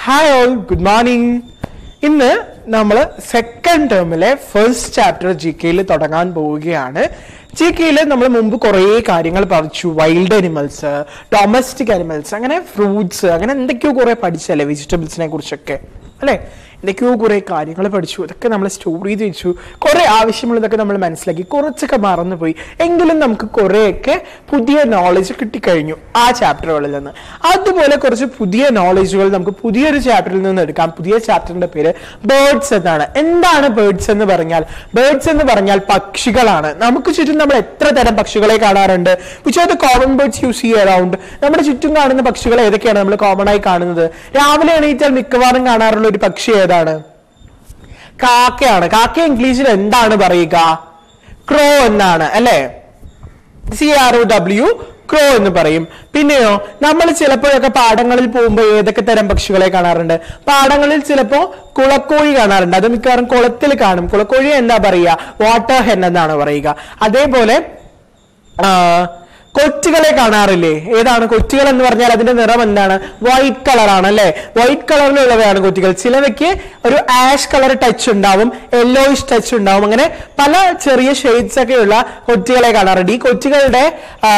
hi all good morning ഇന്ന് നമ്മൾ second ടേമിലെ ഫസ്റ്റ് ചാപ്റ്റർ ജി കെയിൽ തുടങ്ങാൻ പോവുകയാണ് ജി കെയിൽ നമ്മൾ മുമ്പ് കുറേ കാര്യങ്ങൾ പഠിച്ചു വൈൽഡ് അനിമൽസ് ഡൊമസ്റ്റിക് അനിമൽസ് അങ്ങനെ ഫ്രൂട്ട്സ് അങ്ങനെ എന്തൊക്കെയോ കുറെ പഠിച്ചല്ലേ വെജിറ്റബിൾസിനെ കുറിച്ചൊക്കെ അല്ലേ എന്തൊക്കെയോ കുറെ കാര്യങ്ങൾ പഠിച്ചു അതൊക്കെ നമ്മൾ സ്റ്റോർ ചെയ്ത് വെച്ചു കുറെ ആവശ്യമുള്ളതൊക്കെ നമ്മൾ മനസ്സിലാക്കി കുറച്ചൊക്കെ മറന്നുപോയി എങ്കിലും നമുക്ക് കുറേയൊക്കെ പുതിയ നോളജ് കിട്ടിക്കഴിഞ്ഞു ആ ചാപ്റ്ററുകളിൽ നിന്ന് അതുപോലെ കുറച്ച് പുതിയ നോളജുകൾ നമുക്ക് പുതിയൊരു ചാപ്റ്ററിൽ നിന്ന് എടുക്കാം പുതിയ ചാപ്റ്ററിന്റെ പേര് ബേർഡ്സ് എന്നാണ് എന്താണ് ബേർഡ്സ് എന്ന് പറഞ്ഞാൽ ബേർഡ്സ് എന്ന് പറഞ്ഞാൽ പക്ഷികളാണ് നമുക്ക് ചുറ്റും നമ്മൾ എത്ര തരം പക്ഷികളെ കാണാറുണ്ട് which are the common birds you see around നമ്മുടെ ചുറ്റും കാണുന്ന പക്ഷികൾ ഏതൊക്കെയാണ് നമ്മൾ കോമൺ ആയി കാണുന്നത് രാവിലെ എണീറ്റാൽ മിക്കവാറും കാണാറുള്ള ഒരു പക്ഷി ഏതാണ് കാക്കയാണ് കാക്ക ഇംഗ്ലീഷിൽ എന്താണ് പറയുക ക്രോ എന്നാണ് അല്ലേ C R O W crow എന്ന് പറയും പിന്നെയോ നമ്മൾ ചിലപ്പോഴൊക്കെ പാടങ്ങളിൽ പോകുമ്പോൾ ഏതൊക്കെ തരം പക്ഷികളെ കാണാറുണ്ട് പാടങ്ങളിൽ ചിലപ്പോൾ കുളക്കോഴി കാണാറുണ്ട് അത് മിക്കവാറും കുളത്തിൽ കാണും കുളക്കോഴി എന്താ പറയുക വാട്ടർ ഹെൻ എന്നാണ് പറയുക അതേപോലെ ആ, കൊറ്റുകളെ കാണാറില്ലേ ഏതാണ് കൊറ്റുകൾ എന്ന് പറഞ്ഞാൽ അതിന്റെ നിറം എന്താണ് വൈറ്റ് കളർ ആണ് അല്ലെ വൈറ്റ് കളറിലുള്ളവയാണ് കൊറ്റുകൾ ചിലവയ്ക്ക് ഒരു ആഷ് കളർ ടച്ച് ഉണ്ടാവും യെല്ലോയിഷ് ടച്ച് ഉണ്ടാവും അങ്ങനെ പല ചെറിയ ഷെയ്ഡ്സ് ഒക്കെ ഉള്ള കൊറ്റുകളെ കാണാറുണ്ട് ഈ കൊറ്റുകളുടെ ആ,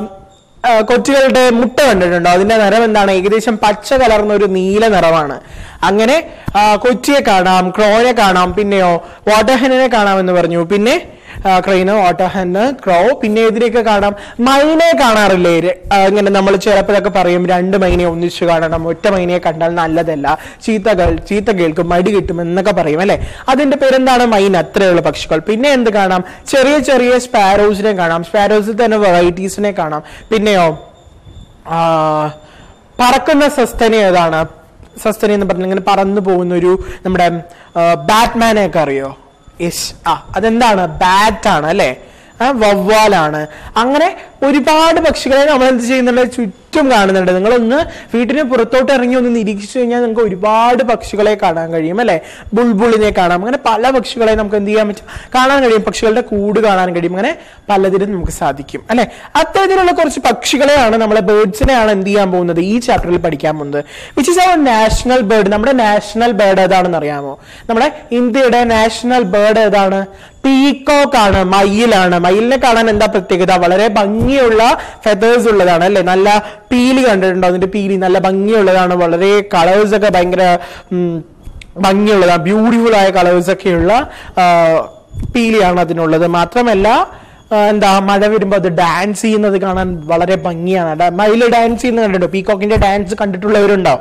ആ, കൊച്ചുകളുടെ മുട്ട കണ്ടിട്ടുണ്ടോ അതിന്റെ നിറം എന്താണ് ഏകദേശം പച്ച കലർന്ന ഒരു നീല നിറമാണ് അങ്ങനെ ആ, കൊച്ചിയെ കാണാം ക്രോനെ കാണാം പിന്നെയോ വാട്ടർഹെനെ കാണാം എന്ന് പറഞ്ഞു പിന്നെ ക്രൈന് വാട്ടർഹെന് ക്രോ പിന്നെ ഇതിലേക്ക് കാണാം മൈനെ കാണാറില്ലേ ര- ആ, ഇങ്ങനെ നമ്മൾ ചിലപ്പോഴൊക്കെ പറയും രണ്ട് മൈനയെ ഒന്നിച്ച് കാണണം ഒറ്റ മൈനയെ കണ്ടാൽ നല്ലതല്ല ചീത്തകൾ ചീത്ത കേൾക്കും മടി കിട്ടും എന്നൊക്കെ പറയും അല്ലെ അതിന്റെ പേരെന്താണ് മൈൻ അത്രയുള്ള പക്ഷികൾ പിന്നെ എന്ത് കാണാം ചെറിയ ചെറിയ സ്പാരോസിനെ കാണാം സ്പാരോസിൽ തന്നെ വെറൈറ്റീസിനെ കാണാം പിന്നെയോ ആ, പറക്കുന്ന സസ്തനി ഏതാണ് സസ്തനി എന്ന് പറഞ്ഞാൽ ഇങ്ങനെ പറന്നു പോകുന്ന ഒരു നമ്മുടെ ബാറ്റ്മാനെ ഒക്കെ അറിയോ യെസ് ആ അതെന്താണ് ബാറ്റ് ആണ് അല്ലെ ആ, വവ്വാലാണ് അങ്ങനെ ഒരുപാട് പക്ഷികളെ നമ്മൾ എന്ത് ചെയ്യുന്നുണ്ട് ചുറ്റും കാണുന്നുണ്ട് നിങ്ങളൊന്ന് വീട്ടിന് പുറത്തോട്ട് ഇറങ്ങി ഒന്ന് നിരീക്ഷിച്ചു കഴിഞ്ഞാൽ നിങ്ങൾക്ക് ഒരുപാട് പക്ഷികളെ കാണാൻ കഴിയും അല്ലെ ബുൾബുളിനെ കാണാം അങ്ങനെ പല പക്ഷികളെ നമുക്ക് എന്ത് ചെയ്യാൻ പറ്റും കാണാൻ കഴിയും പക്ഷികളുടെ കൂട് കാണാൻ കഴിയും അങ്ങനെ പലതിനും നമുക്ക് സാധിക്കും അല്ലെ അത്തരത്തിലുള്ള കുറച്ച് പക്ഷികളെയാണ് നമ്മളെ ബേർഡ്സിനെയാണ് എന്ത് ചെയ്യാൻ പോകുന്നത് ഈ ചാപ്റ്ററിൽ പഠിക്കാൻ പോകുന്നത് which is our national bird നമ്മുടെ നാഷണൽ ബേർഡ് ഏതാണെന്ന് അറിയാമോ നമ്മുടെ ഇന്ത്യയുടെ നാഷണൽ ബേർഡ് ഏതാണ് പീകോക്ക് ആണ് മയിലാണ് മയിലിനെ കാണാൻ എന്താ പ്രത്യേകത വളരെ ഭംഗിയുള്ള ഫെതേഴ്സ് ഉള്ളതാണ് അല്ലെ നല്ല പീലി കണ്ടിട്ടുണ്ടോ അതിന്റെ പീലി നല്ല ഭംഗിയുള്ളതാണ് വളരെ കളേഴ്സ് ഒക്കെ ഭയങ്കര ഉം, ഭംഗിയുള്ളതാണ് ബ്യൂട്ടിഫുൾ ആയ കളേഴ്സ് ഒക്കെയുള്ള ആ, പീലിയാണ് അതിനുള്ളത് മാത്രമല്ല ആ, എന്താ മഴ വരുമ്പോൾ അത് ഡാൻസ് ചെയ്യുന്നത് കാണാൻ വളരെ ഭംഗിയാണ് ഡ- മയില് ഡാൻസ് ചെയ്യുന്നത് കണ്ടിട്ടുണ്ടോ പീകോക്കിന്റെ ഡാൻസ് കണ്ടിട്ടുള്ളവരുണ്ടോ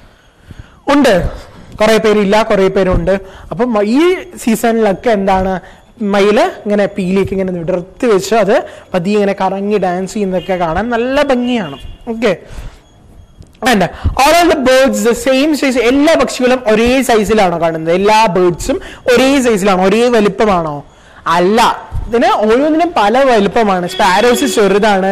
ഉണ്ട് കുറെ പേരില്ല കുറെ പേരുണ്ട് അപ്പം ഈ സീസണിലൊക്കെ എന്താണ് മയില് ഇങ്ങനെ പീലിയൊക്കെ ഇങ്ങനെ വിടർത്തി വെച്ച് അത് പതിയെ ഇങ്ങനെ കറങ്ങി ഡാൻസ് ചെയ്യുന്നതൊക്കെ കാണാൻ നല്ല ഭംഗിയാണ് okay and all all the birds the same size എല്ലാ പക്ഷികളും ഒരേ സൈസിലാണോ കാണുന്നത് എല്ലാ ബേർഡ്സും ഒരേ സൈസിലാണോ ഒരേ വലിപ്പമാണോ അല്ല ഇതിന് ഓരോന്നിനും പല വലിപ്പമാണ് സ്പാരോസ് ചെറുതാണ്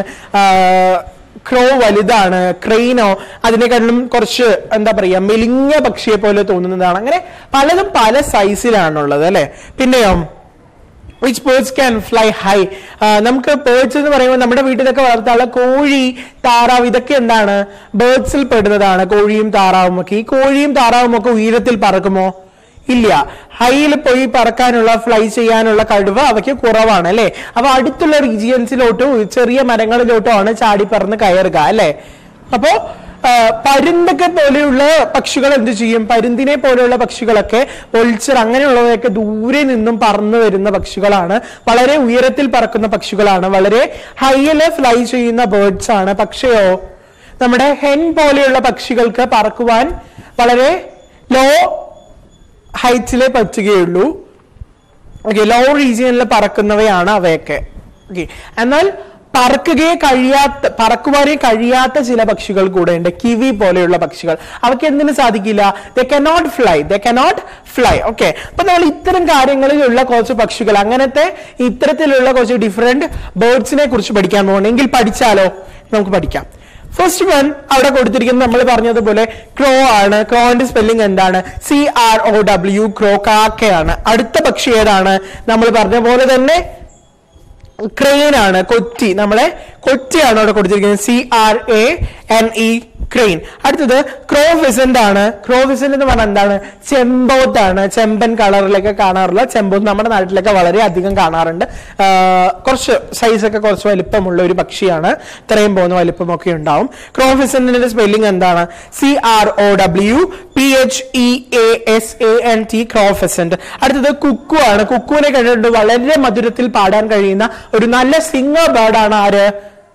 ക്രോ വലുതാണ് ക്രെയിനോ അതിനെക്കാട്ടിലും കുറച്ച് എന്താ പറയാ മെലിഞ്ഞ പക്ഷിയെ പോലെ തോന്നുന്നതാണ് അങ്ങനെ പലതും പല സൈസിലാണുള്ളത് അല്ലെ പിന്നെയോ which birds can fly high നമുക്ക് ബേർഡ്സ് എന്ന് പറയുമ്പോൾ നമ്മുടെ വീട്ടിലൊക്കെ വളർത്താനുള്ള കോഴി താറാവ് ഇതൊക്കെ എന്താണ് ബേർഡ്സിൽ പെടുന്നതാണ് കോഴിയും താറാവും ഒക്കെ ഈ കോഴിയും താറാവും ഒക്കെ ഉയരത്തിൽ പറക്കുമോ ഇല്ല ഹൈയിൽ പോയി പറക്കാനുള്ള ഫ്ലൈ ചെയ്യാനുള്ള കഴിവ് അവയ്ക്ക് കുറവാണ് അല്ലെ അപ്പൊ അടുത്തുള്ള റീജിയൻസിലോട്ടോ ചെറിയ മരങ്ങളിലോട്ടോ ആണ് ചാടി പറന്ന് കയറുക അല്ലെ അപ്പോ ആ, പരുന്തൊക്കെ പോലെയുള്ള പക്ഷികൾ എന്ത് ചെയ്യും പരുന്തിനെ പോലെയുള്ള പക്ഷികളൊക്കെ ഒളിച്ചർ അങ്ങനെയുള്ളവയൊക്കെ ദൂരെ നിന്നും പറന്നു വരുന്ന പക്ഷികളാണ് വളരെ ഉയരത്തിൽ പറക്കുന്ന പക്ഷികളാണ് വളരെ ഹൈയില് ഫ്ലൈ ചെയ്യുന്ന ബേർഡ്സ് ആണ് പക്ഷെയോ നമ്മുടെ ഹെൻ പോലെയുള്ള പക്ഷികൾക്ക് പറക്കുവാൻ വളരെ ലോ ഹൈറ്റിലെ പറ്റുകയുള്ളൂ ഓക്കെ ലോ റീജിയനിൽ പറക്കുന്നവയാണ് അവയൊക്കെ ഓക്കെ എന്നാൽ പറക്കുകയെ കഴിയാത്ത പറക്കുവാനേ കഴിയാത്ത ചില പക്ഷികൾ കൂടെ ഉണ്ട് കിവി പോലെയുള്ള പക്ഷികൾ അവയ്ക്ക് എന്തിനു സാധിക്കില്ല they cannot fly they cannot fly okay അപ്പൊ നമ്മൾ ഇത്തരം കാര്യങ്ങളിലുള്ള കുറച്ച് പക്ഷികൾ അങ്ങനത്തെ ഇത്തരത്തിലുള്ള കുറച്ച് ഡിഫറെന്റ് ബേർഡ്സിനെ കുറിച്ച് പഠിക്കാൻ പോകണം എങ്കിൽ പഠിച്ചാലോ നമുക്ക് പഠിക്കാം ഫസ്റ്റ് വൺ അവിടെ കൊടുത്തിരിക്കുന്നത് നമ്മൾ പറഞ്ഞതുപോലെ ക്രോ ആണ് ക്രോന്റെ സ്പെല്ലിംഗ് എന്താണ് C R O W crow കാക്കയാണ് അടുത്ത പക്ഷി ഏതാണ് നമ്മൾ പറഞ്ഞ പോലെ തന്നെ ക്രെയിൻ ആണ് കൊറ്റി നമ്മളെ കൊറ്റിയാണ് അവിടെ കൊടുത്തിരിക്കുന്നത് C R A N E crane അടുത്തത് ക്രോഫിസന്റ് ആണ് ക്രോഫിസന്റ് എന്ന് പറഞ്ഞാൽ എന്താണ് ചെമ്പോത്താണ് ചെമ്പൻ കളറിലൊക്കെ കാണാറുള്ള ചെമ്പോത്ത് നമ്മുടെ നാട്ടിലൊക്കെ വളരെ അധികം കാണാറുണ്ട് ആ, കുറച്ച് സൈസൊക്കെ കുറച്ച് വലിപ്പമുള്ള ഒരു പക്ഷിയാണ് ഇത്രയും പോകുന്ന വലിപ്പമൊക്കെ ഉണ്ടാവും ക്രോഫിസന്റിന്റെ സ്പെല്ലിംഗ് എന്താണ് C R O W P H E A S A N T crow pheasant അടുത്തത് കുക്കു ആണ് കുക്കുവിനെ കണ്ടിട്ടുണ്ട് വളരെ മധുരത്തിൽ പാടാൻ കഴിയുന്ന ഒരു നല്ല സിംഗർ ബേർഡാണ് ആര്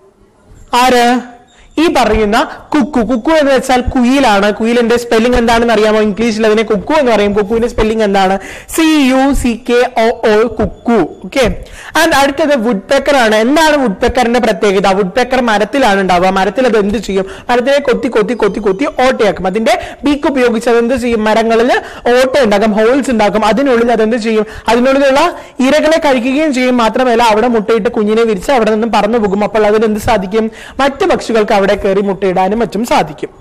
ആര് ഈ പറയുന്ന കുക്കു കുക്കു എന്ന് വെച്ചാൽ കുയിലാണ് കുയിലിന്റെ സ്പെല്ലിംഗ് എന്താണെന്ന് അറിയാമോ ഇംഗ്ലീഷിൽ അതിനെ കുക്കു എന്ന് പറയും കുക്കുവിന്റെ സ്പെല്ലിംഗ് എന്താണ് C U C K O O cuckoo okay and അടുത്തത് വുഡ് പെക്കർ ആണ് എന്താണ് വുഡ് പെക്കറിന്റെ പ്രത്യേകത വുഡ് പെക്കർ മരത്തിലാണ് ഉണ്ടാവുക മരത്തിൽ അത് എന്ത് ചെയ്യും മരത്തിനെ കൊത്തി കൊത്തി കൊത്തി കൊത്തി ഓട്ടയാക്കും അതിന്റെ ബീക്ക് ഉപയോഗിച്ച് അത് എന്ത് ചെയ്യും മരങ്ങളിൽ ഓട്ട ഉണ്ടാക്കും ഹോൾസ് ഉണ്ടാക്കും അതിനുള്ളിൽ അത് എന്ത് ചെയ്യും അതിനുള്ളിലുള്ള ഇരകളെ കഴിക്കുകയും ചെയ്യും മാത്രമല്ല അവിടെ മുട്ടയിട്ട് കുഞ്ഞിനെ വിരിച്ച് അവിടെ നിന്നും പറന്നു പോകും അപ്പോൾ അതിന് എന്ത് സാധിക്കും മറ്റു പക്ഷികൾക്ക് അവിടെ കയറി മുട്ടയിടാനും മറ്റും സാധിക്കും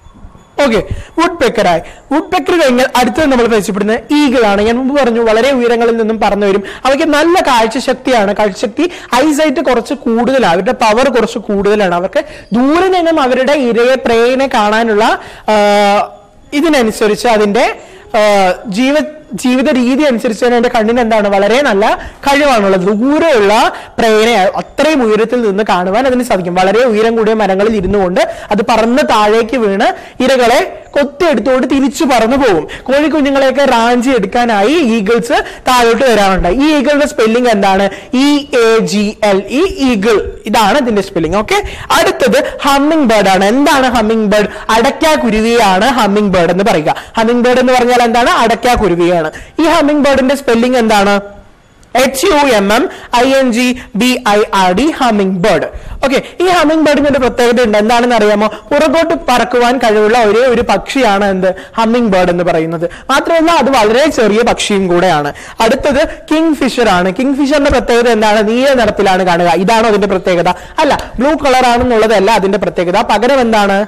ഓക്കെ വുഡ് പെക്കറായി വുഡ് പെക്കർ കഴിഞ്ഞാൽ അടുത്തത് നമ്മൾ പരിചയപ്പെടുന്നത് ഈഗിൾ ആണ് ഞാൻ മുമ്പ് പറഞ്ഞു വളരെ ഉയരങ്ങളിൽ നിന്നും പറന്നു വരും അവയ്ക്ക് നല്ല കാഴ്ചശക്തിയാണ് കാഴ്ചശക്തി ഐസൈറ്റ് കുറച്ച് കൂടുതലാണ് അവരുടെ പവർ കുറച്ച് കൂടുതലാണ് അവർക്ക് ദൂരെ നിന്നും അവരുടെ ഇരയെ പ്രേനെ കാണാനുള്ള ആ, ഇതിനനുസരിച്ച് അതിന്റെ ആ, ജീവ ജീവിത രീതി അനുസരിച്ച് തന്നെ എന്റെ കണ്ണിന് എന്താണ് വളരെ നല്ല കഴിവാണുള്ളത് ദൂരെയുള്ള പ്രേനെ അത്രയും ഉയരത്തിൽ നിന്ന് കാണുവാൻ അതിന് സാധിക്കും വളരെ ഉയരം കൂടിയ മരങ്ങളിൽ ഇരുന്നു കൊണ്ട് അത് പറന്ന് താഴേക്ക് വീണ് ഇരകളെ കൊത്തിയെടുത്തുകൊണ്ട് തിരിച്ചു പറന്നു പോകും കോഴിക്കുഞ്ഞുങ്ങളെയൊക്കെ റാഞ്ചി എടുക്കാനായി ഈഗിൾസ് താഴോട്ട് വരാറുണ്ട് ഈ ഈഗിളുടെ സ്പെല്ലിംഗ് എന്താണ് E A G L E eagle ഇതാണ് ഇതിന്റെ സ്പെല്ലിംഗ് ഓക്കെ അടുത്തത് ഹമ്മിങ് ബേർഡ് ആണ് എന്താണ് ഹമ്മിങ് ബേർഡ് അടയ്ക്കാ കുരുവിയാണ് ഹമ്മിങ് ബേർഡ് എന്ന് പറയുക ഹമ്മിങ് ബേർഡ് എന്ന് പറഞ്ഞാൽ എന്താണ് അടയ്ക്കാ കുരുവിയാണ് ഈ ഹമ്മിങ് ബേർഡിന്റെ സ്പെല്ലിംഗ് എന്താണ് H U M M I N G B I R D hummingbird okay ഈ ഹമ്മിങ് ബേർഡിന് ഒരു പ്രത്യേകത ഉണ്ട് എന്താണെന്ന് അറിയാമോ പുറകോട്ട് പറക്കുവാൻ കഴിവുള്ള ഒരേ ഒരു പക്ഷിയാണ് എന്ത് ഹമ്മിങ് ബേർഡ് എന്ന് പറയുന്നത് മാത്രമല്ല അത് വളരെ ചെറിയ പക്ഷിയും കൂടെയാണ് അടുത്തത് കിങ് ഫിഷർ ആണ് കിങ് ഫിഷറിന്റെ പ്രത്യേകത എന്താണ് നീല നിറത്തിലാണ് കാണുക ഇതാണോ അതിന്റെ പ്രത്യേകത അല്ല ബ്ലൂ കളർ ആണെന്നുള്ളതല്ല അതിന്റെ പ്രത്യേകത പകരം എന്താണ്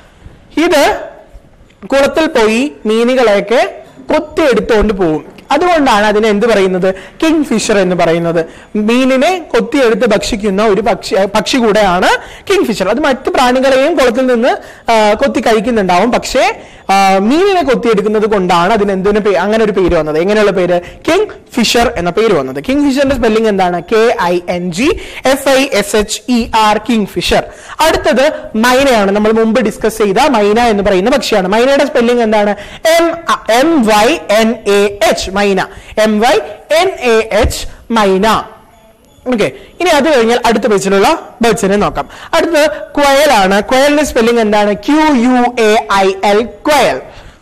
ഇത് കുളത്തിൽ പോയി മീനുകളെയൊക്കെ കൊത്തിയെടുത്തുകൊണ്ട് പോകും അതുകൊണ്ടാണ് അതിനെ എന്ത് പറയുന്നത് കിങ് ഫിഷർ എന്ന് പറയുന്നത് മീനിനെ കൊത്തിയെടുത്ത് ഭക്ഷിക്കുന്ന ഒരു പക്ഷി പക്ഷി കൂടെയാണ് കിങ് ഫിഷർ അത് മറ്റു പ്രാണികളെയും കുളത്തിൽ നിന്ന് ആ, കൊത്തി കഴിക്കുന്നുണ്ടാവും പക്ഷേ ആ, മീനിനെ കൊത്തിയെടുക്കുന്നത് കൊണ്ടാണ് അതിന് എന്തിനു പേ- അങ്ങനെ ഒരു പേര് വന്നത് എങ്ങനെയുള്ള പേര് കിങ് ഫിഷർ എന്ന പേര് വന്നത് കിങ് ഫിഷറിന്റെ സ്പെല്ലിംഗ് എന്താണ് K I N G F I S H E R kingfisher അടുത്തത് മൈനയാണ് നമ്മൾ മുമ്പ് ഡിസ്കസ് ചെയ്ത മൈന എന്ന് പറയുന്ന പക്ഷിയാണ് മൈനയുടെ സ്പെല്ലിംഗ് എന്താണ് M M Y N A H mynah M Y N A H mynah okay ഇനി അത് കഴിഞ്ഞാൽ അടുത്ത പേജിലുള്ള ബേർഡ്സിനെ നോക്കാം അടുത്തത് ക്വയലാണ് ക്വയലിന്റെ സ്പെല്ലിംഗ് എന്താണ് Q U A I L quail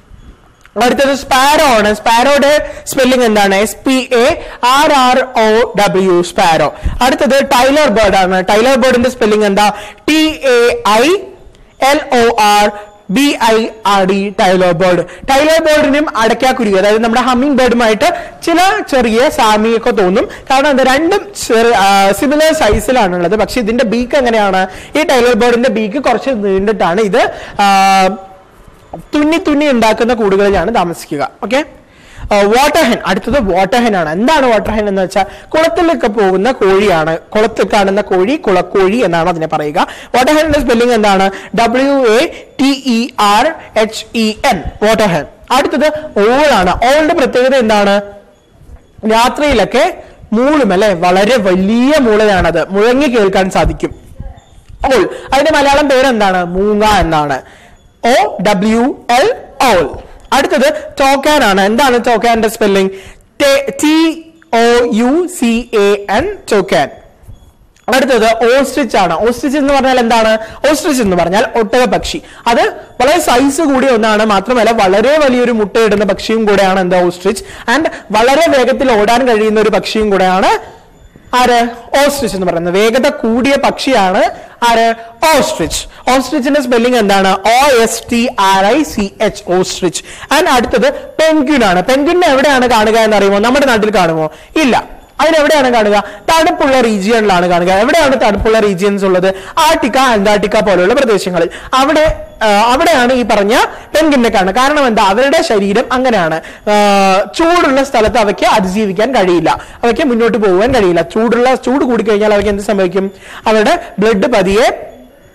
അടുത്തത് സ്പാരോ ആണ് സ്പാരോയുടെ സ്പെല്ലിംഗ് എന്താണ് S P A R R O W sparrow അടുത്തത് ടൈലർ ബേർഡ് ആണ് ടൈലർ ബേർഡിന്റെ സ്പെല്ലിംഗ് എന്താ T A I L O R B I R D tailor bird tailor ബേർഡിനും അടയ്ക്കാക്കുരുവി അതായത് നമ്മുടെ ഹമ്മിങ് ബേർഡുമായിട്ട് ചില ചെറിയ സാമ്യമൊക്കെ തോന്നും കാരണം എന്താ രണ്ടും സിമിലർ സൈസിലാണുള്ളത് പക്ഷെ ഇതിന്റെ ബീക്ക് എങ്ങനെയാണ് ഈ ടൈലർ ബേർഡിന്റെ ബീക്ക് കുറച്ച് നീണ്ടിട്ടാണ് ഇത് ആ, തുന്നി തുന്നി ഉണ്ടാക്കുന്ന കൂടുകളിലാണ് താമസിക്കുക ഓക്കെ വാട്ടർ ഹെൻ അടുത്തത് വാട്ടർ ഹെൻ ആണ് എന്താണ് വാട്ടർ ഹെൻ എന്ന് വെച്ചാൽ കുളത്തിലൊക്കെ പോകുന്ന കോഴിയാണ് കുളത്തിൽ കാണുന്ന കോഴി കുളക്കോഴി എന്നാണ് അതിനെ പറയുക വാട്ടർ ഹെന്റെ സ്പെല്ലിംഗ് എന്താണ് W A T E R H E N water hen അടുത്തത് ഓളാണ് ഓളിന്റെ പ്രത്യേകത എന്താണ് രാത്രിയിലൊക്കെ മൂളും അല്ലെ വളരെ വലിയ മൂളയാണത് മുഴങ്ങി കേൾക്കാൻ സാധിക്കും ഓൾ അതിന്റെ മലയാളം പേരെന്താണ് മൂങ്ങ എന്നാണ് ഒ ഡബ്ല്യു എൽ ഓൾ അടുത്തത് ടോക്കാൻ ആണ് എന്താണ് ടോക്കാന്റെ spelling T O U C A N toucan അടുത്തത് ഓസ്ട്രിച്ച് ആണ് ഓസ്ട്രിച്ച് എന്ന് പറഞ്ഞാൽ എന്താണ് ഓസ്ട്രിച്ച് എന്ന് പറഞ്ഞാൽ ഒട്ടക പക്ഷി അത് വളരെ സൈസ് കൂടിയ ഒന്നാണ് മാത്രമല്ല വളരെ വലിയൊരു മുട്ടയിടുന്ന പക്ഷിയും കൂടെയാണ് എന്താ ഓസ്ട്രിച്ച് ആൻഡ് വളരെ വേഗത്തിൽ ഓടാൻ കഴിയുന്ന ഒരു പക്ഷിയും കൂടെയാണ് ആര് ഓസ്ട്രിച്ച് എന്ന് പറയുന്നത് വേഗത കൂടിയ പക്ഷിയാണ് ആര് ഓസ്ട്രിച്ച് ഓസ്ട്രിച്ചിന്റെ സ്പെല്ലിംഗ് എന്താണ് O S T R I C H ostrich and അടുത്തത് പെൻഗ്വിൻ ആണ് പെൻഗ്വിനെ എവിടെയാണ് കാണുക എന്ന് അറിയുമോ നമ്മുടെ നാട്ടിൽ കാണുമോ ഇല്ല അതിനെവിടെയാണ് കാണുക തണുപ്പുള്ള റീജിയനിലാണ് കാണുക എവിടെയാണ് തണുപ്പുള്ള റീജിയൻസ് ഉള്ളത് ആർട്ടിക്ക അന്റാർട്ടിക്ക പോലെയുള്ള പ്രദേശങ്ങളിൽ അവിടെ ആ, അവിടെയാണ് ഈ പറഞ്ഞ പെൻഗിനെ കാണുക കാരണം എന്താ അവരുടെ ശരീരം അങ്ങനെയാണ് ആ, ചൂടുള്ള സ്ഥലത്ത് അവയ്ക്ക് അതിജീവിക്കാൻ കഴിയില്ല അവയ്ക്ക് മുന്നോട്ട് പോകാൻ കഴിയില്ല ചൂടുള്ള ചൂട് കൂടിക്കഴിഞ്ഞാൽ അവയ്ക്ക് എന്ത് സംഭവിക്കും അവരുടെ ബ്ലഡ് പതിയെ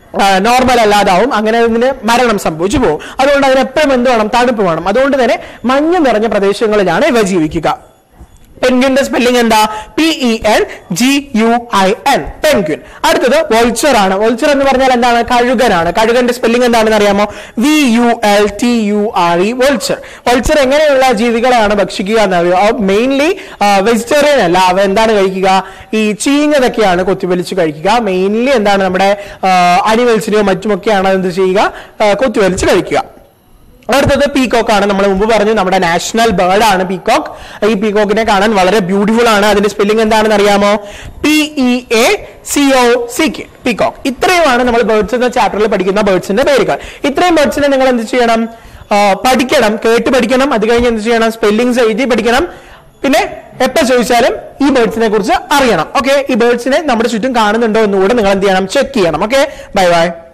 നോർമൽ അല്ലാതാവും അങ്ങനെ അതിന് മരണം സംഭവിച്ചു പോകും അതുകൊണ്ട് അതിന് എപ്പോഴും എന്ത് വേണം തണുപ്പ് വേണം അതുകൊണ്ട് തന്നെ മഞ്ഞ് നിറഞ്ഞ പ്രദേശങ്ങളിലാണ് ഇവ ജീവിക്കുക പെൻഗ്വിന്റെ സ്പെല്ലിംഗ് എന്താ P E N G U I N penguin അടുത്തത് വോൾച്ചർ ആണ് വോൾച്ചർ എന്ന് പറഞ്ഞാൽ എന്താണ് കഴുകനാണ് കഴുകന്റെ സ്പെല്ലിംഗ് എന്താണെന്ന് അറിയാമോ V U L T U R E vulture vulture എങ്ങനെയുള്ള ജീവികളെയാണ് ഭക്ഷിക്കുക എന്നറിയോ മെയിൻലി വെജിറ്റേറിയൻ അല്ല അവ എന്താണ് കഴിക്കുക ഈ ചീഞ്ഞതൊക്കെയാണ് കൊത്തിവലിച്ച് കഴിക്കുക മെയിൻലി എന്താണ് നമ്മുടെ അനിമൽസിനെയോ മറ്റുമൊക്കെയാണ് എന്ത് ചെയ്യുക ആ, കൊത്തിവലിച്ച് കഴിക്കുക അടുത്തത് പീകോക്ക് ആണ് നമ്മൾ മുമ്പ് പറഞ്ഞു നമ്മുടെ നാഷണൽ ബേർഡ് ആണ് പീകോക്ക് ഈ പീകോക്കിനെ കാണാൻ വളരെ ബ്യൂട്ടിഫുൾ ആണ് അതിന്റെ സ്പെല്ലിംഗ് എന്താണെന്ന് അറിയാമോ P E A C O C K peacock ഇത്രയുമാണ് നമ്മൾ ബേർഡ്സ് എന്ന ചാപ്റ്ററിൽ പഠിക്കുന്ന ബേർഡ്സിന്റെ പേരുകൾ ഇത്രയും ബേർഡ്സിനെ നിങ്ങൾ എന്ത് ചെയ്യണം ആ, പഠിക്കണം കേട്ട് പഠിക്കണം അത് കഴിഞ്ഞ് എന്ത് ചെയ്യണം സ്പെല്ലിങ്സ് എഴുതി പഠിക്കണം പിന്നെ എപ്പോ ചോദിച്ചാലും ഈ ബേർഡ്സിനെ കുറിച്ച് അറിയണം ഓക്കെ ഈ ബേർഡ്സിനെ നമ്മുടെ ചുറ്റും കാണുന്നുണ്ടോ എന്നുകൂടെ നിങ്ങൾ എന്ത് ചെയ്യണം ചെക്ക് ചെയ്യണം ഓക്കെ ബൈ ബൈ